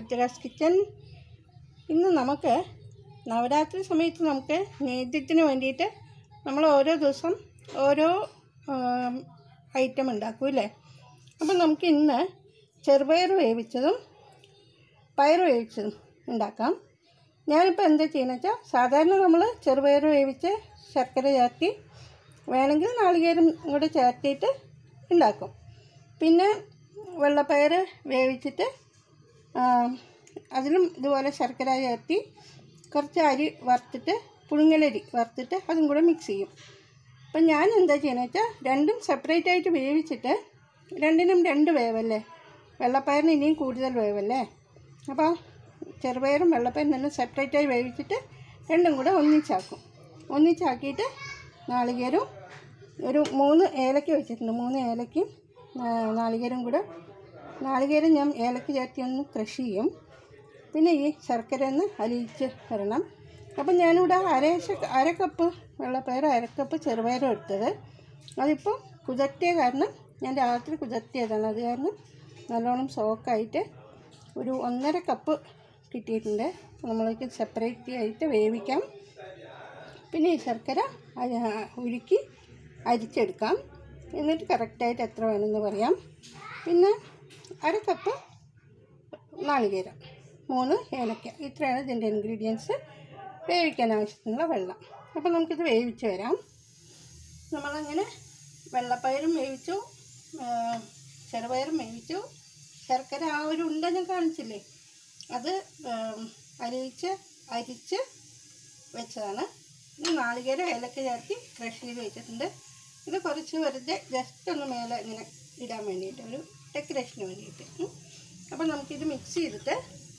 Prithviraj kitchen ഇന്ന് നമുക്ക് നവരാത്രി സമയത്ത് നമുക്ക് നേദ്യത്തിന് വേണ്ടിയിട്ട് നമ്മൾ ഓരോ ദിവസം ഓരോ ഐറ്റം ഉണ്ടാക്കും അല്ലേ അപ്പം നമുക്ക് ഇന്ന് ചെറുപയർ വേവിച്ചതും പയർ വേവിച്ചതും ഉണ്ടാക്കാം ഞാനിപ്പോൾ എന്താ ചെയ്യുന്നത് വെച്ചാൽ സാധാരണ നമ്മൾ ചെറുപയർ വേവിച്ച് ശർക്കര ചേർത്തി വേണമെങ്കിൽ നാളികേരം കൂടെ ചേർത്തിയിട്ട് ഉണ്ടാക്കും പിന്നെ വെള്ളപ്പയർ വേവിച്ചിട്ട് ആ, അതിലും ഇതുപോലെ ശർക്കര ചേർത്തി കുറച്ച് അരി വറുത്തിട്ട് പുഴുങ്ങലരി വറുത്തിട്ട് അതും കൂടെ മിക്സ് ചെയ്യും അപ്പം ഞാൻ എന്താ ചെയ്യണമെന്ന് വെച്ചാൽ രണ്ടും സെപ്പറേറ്റ് ആയിട്ട് വേവിച്ചിട്ട് രണ്ടിനും രണ്ട് വേവല്ലേ വെള്ളപ്പയറിന് ഇനിയും കൂടുതൽ വേവല്ലേ അപ്പോൾ ചെറുപയറും വെള്ളപ്പയറും രണ്ടും സെപ്പറേറ്റ് ആയി വേവിച്ചിട്ട് രണ്ടും കൂടെ ഒന്നിച്ചാക്കും ഒന്നിച്ചാക്കിയിട്ട് നാളികേരവും ഒരു മൂന്ന് ഏലക്ക വെച്ചിട്ടുണ്ട് മൂന്ന് ഏലക്കയും ആ, നാളികേരം കൂടെ നാളികേരം ഞാൻ ഏലക്ക ചേർത്തി ഒന്ന് ക്രഷ് ചെയ്യും പിന്നെ ഈ ശർക്കര ഒന്ന് അലിയിച്ച് വരണം അപ്പം ഞാനിവിടെ അരശ അര കപ്പ് വെള്ളപ്പയർ അര കപ്പ് ചെറുപയറും എടുത്തത് അതിപ്പോൾ കുതിർത്തിയ കാരണം ഞാൻ രാത്രി കുതിർത്തിയതാണ് അത് കാരണം നല്ലോണം സോക്കായിട്ട് ഒരു ഒന്നര കപ്പ് കിട്ടിയിട്ടുണ്ട് നമ്മൾക്ക് സെപ്പറേറ്റ് ആയിട്ട് വേവിക്കാം പിന്നെ ഈ ശർക്കര അര- ഉരുക്കി അരിച്ചെടുക്കാം എന്നിട്ട് കറക്റ്റായിട്ട് എത്ര വേണമെന്ന് പറയാം പിന്നെ അര കപ്പ് നാളികേരം മൂന്ന് ഏലക്ക ഇത്രയാണ് ഇതിൻ്റെ ഇൻഗ്രീഡിയൻസ് വേവിക്കാൻ ആവശ്യത്തിനുള്ള വെള്ളം അപ്പോൾ നമുക്കിത് വേവിച്ച് വരാം നമ്മളങ്ങനെ വെള്ളപ്പയറും വേവിച്ചു ആ, ചെറുപയറും വേവിച്ചു ശർക്കര ആ ഒരു ഉണ്ട ഞാൻ കാണിച്ചില്ലേ അത് ആ, അരിയിച്ച് അരിച്ച് വെച്ചതാണ് ഇത് നാളികേരം ഏലക്ക ചേർത്തി ക്രഷ് ചെയ്ത് വെച്ചിട്ടുണ്ട് ഇത് കുറച്ച് വെറുതെ ജസ്റ്റ് ഒന്ന് മേലെ ഇങ്ങനെ ഇടാൻ വേണ്ടിയിട്ട് ഒരു ഡെക്കറേഷന് വേണ്ടിയിട്ട് ഉം. അപ്പോൾ നമുക്കിത് മിക്സ് ചെയ്തിട്ട്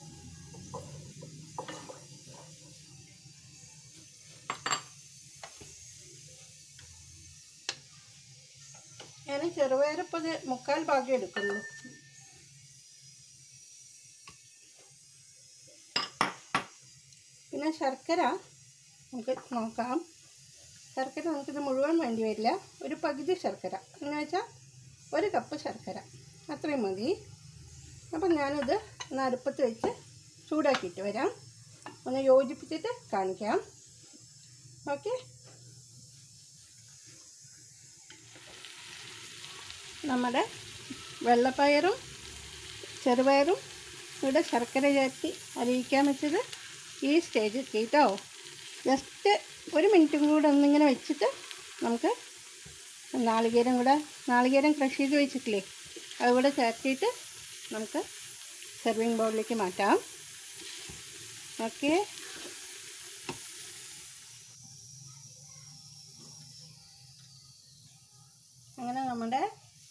ഞാൻ ചെറുപയറിപ്പോൾ ഇത് മുക്കാൽ ഭാഗം എടുക്കുള്ളൂ പിന്നെ ശർക്കര നമുക്ക് നോക്കാം ശർക്കര നമുക്കിത് മുഴുവൻ വേണ്ടി വരില്ല ഒരു പകുതി ശർക്കര എന്ന് വെച്ചാൽ ഒരു കപ്പ് ശർക്കര അത്രയും മതി അപ്പം ഞാനിത് ഒന്ന് അടുപ്പത്ത് വെച്ച് ചൂടാക്കിയിട്ട് വരാം ഒന്ന് യോജിപ്പിച്ചിട്ട് കാണിക്കാം ഓക്കെ നമ്മുടെ വെള്ളപ്പയറും ചെറുപയറും ഇവിടെ ശർക്കര ചേർത്തി അരിയിക്കാൻ വെച്ചത് ഈ സ്റ്റേജ് എത്തി കേട്ടോ ജസ്റ്റ് ഒരു മിനിറ്റും കൂടെ ഒന്നിങ്ങനെ വെച്ചിട്ട് നമുക്ക് നാളികേരം കൂടെ നാളികേരം ക്രഷ് ചെയ്ത് വെച്ചിട്ടില്ലേ അതുകൂടെ ചേർത്തിയിട്ട് നമുക്ക് സെർവിങ് ബൗളിലേക്ക് മാറ്റാം ഓക്കെ അങ്ങനെ നമ്മുടെ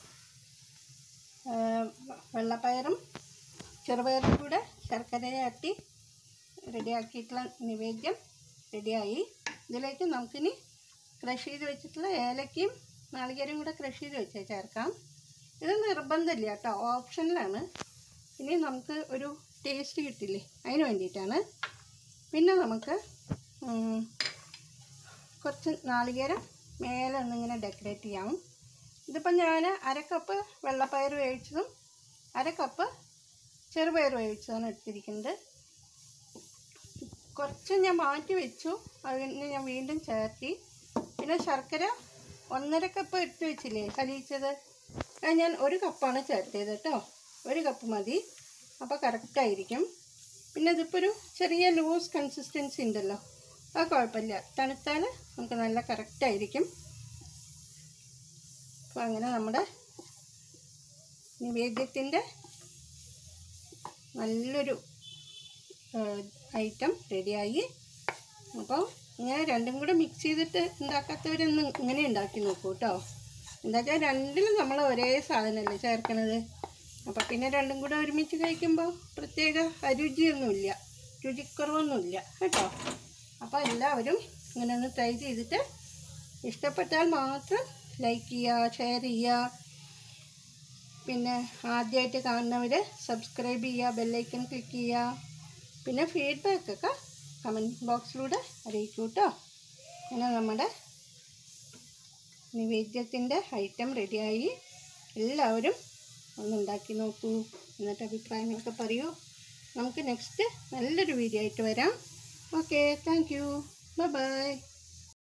ആ, വെള്ളപ്പയറും ചെറുപയറും കൂടെ ശർക്കര ചേർത്തി റെഡിയാക്കിയിട്ടുള്ള നിവേദ്യം റെഡിയായി ഇതിലേക്ക് നമുക്കിനി ക്രഷ് ചെയ്ത് വെച്ചിട്ടുള്ള ഏലക്കയും നാളികേരം കൂടെ ക്രഷ് ചെയ്ത് വെച്ച് ചേർക്കാം ഇത് നിർബന്ധമില്ല കേട്ടോ ഓപ്ഷനിലാണ് ഇനി നമുക്ക് ഒരു ടേസ്റ്റ് കിട്ടില്ലേ അതിന് വേണ്ടിയിട്ടാണ് പിന്നെ നമുക്ക് ഉം, കുറച്ച് നാളികേരം മേലെ ഒന്നിങ്ങനെ ഡെക്കറേറ്റ് ചെയ്യാം ഇതിപ്പോൾ ഞാൻ അര കപ്പ് വെള്ളപ്പയർ വേവിച്ചതും അര കപ്പ് ചെറുപയർ വേവിച്ചതാണ് എടുത്തിരിക്കുന്നത് കുറച്ച് ഞാൻ മാറ്റി വെച്ചു അതിന് ഞാൻ വീണ്ടും ചേർത്തി പിന്നെ ശർക്കര ഒന്നര കപ്പ് എടുത്ത് വെച്ചില്ലേ കലിയിച്ചത് അത് ഞാൻ ഒരു കപ്പാണ് ചേർത്തത് കേട്ടോ ഒരു കപ്പ് മതി അപ്പോൾ കറക്റ്റായിരിക്കും പിന്നെ ഇതിപ്പോൾ ഒരു ചെറിയ ലൂസ് കൺസിസ്റ്റൻസി ഉണ്ടല്ലോ അത് കുഴപ്പമില്ല തണുത്താൽ നമുക്ക് നല്ല കറക്റ്റായിരിക്കും അപ്പോൾ അങ്ങനെ നമ്മുടെ നിവേദ്യത്തിൻ്റെ നല്ലൊരു ഐറ്റം റെഡിയായി അപ്പോൾ ഇങ്ങനെ രണ്ടും കൂടെ മിക്സ് ചെയ്തിട്ട് ഉണ്ടാക്കാത്തവരൊന്ന് ഇങ്ങനെ ഉണ്ടാക്കി നോക്കൂ കേട്ടോ എന്താ വെച്ചാൽ രണ്ടിലും നമ്മൾ ഒരേ സാധനമല്ലേ ചേർക്കണത് അപ്പോൾ പിന്നെ രണ്ടും കൂടെ ഒരുമിച്ച് കഴിക്കുമ്പോൾ പ്രത്യേക അരുചിയൊന്നുമില്ല രുചിക്കുറവൊന്നുമില്ല കേട്ടോ അപ്പോൾ എല്ലാവരും ഇങ്ങനെ ഒന്ന് ട്രൈ ചെയ്തിട്ട് ഇഷ്ടപ്പെട്ടാൽ മാത്രം ലൈക്ക് ചെയ്യുക ഷെയർ ചെയ്യുക പിന്നെ ആദ്യമായിട്ട് കാണുന്നവർ സബ്സ്ക്രൈബ് ചെയ്യുക ബെല്ലൈക്കൺ ക്ലിക്ക് ചെയ്യുക പിന്നെ ഫീഡ്ബാക്കൊക്കെ കമൻറ്റ് ബോക്സിലൂടെ അറിയിക്കൂ കേട്ടോ അങ്ങനെ നമ്മുടെ നിവേദ്യത്തിൻ്റെ ഐറ്റം റെഡിയായി എല്ലാവരും ഒന്ന് ഉണ്ടാക്കി നോക്കൂ എന്നിട്ട് അഭിപ്രായങ്ങളൊക്കെ പറയൂ നമുക്ക് നെക്സ്റ്റ് നല്ലൊരു വീഡിയോ ആയിട്ട് വരാം okay thank you bye by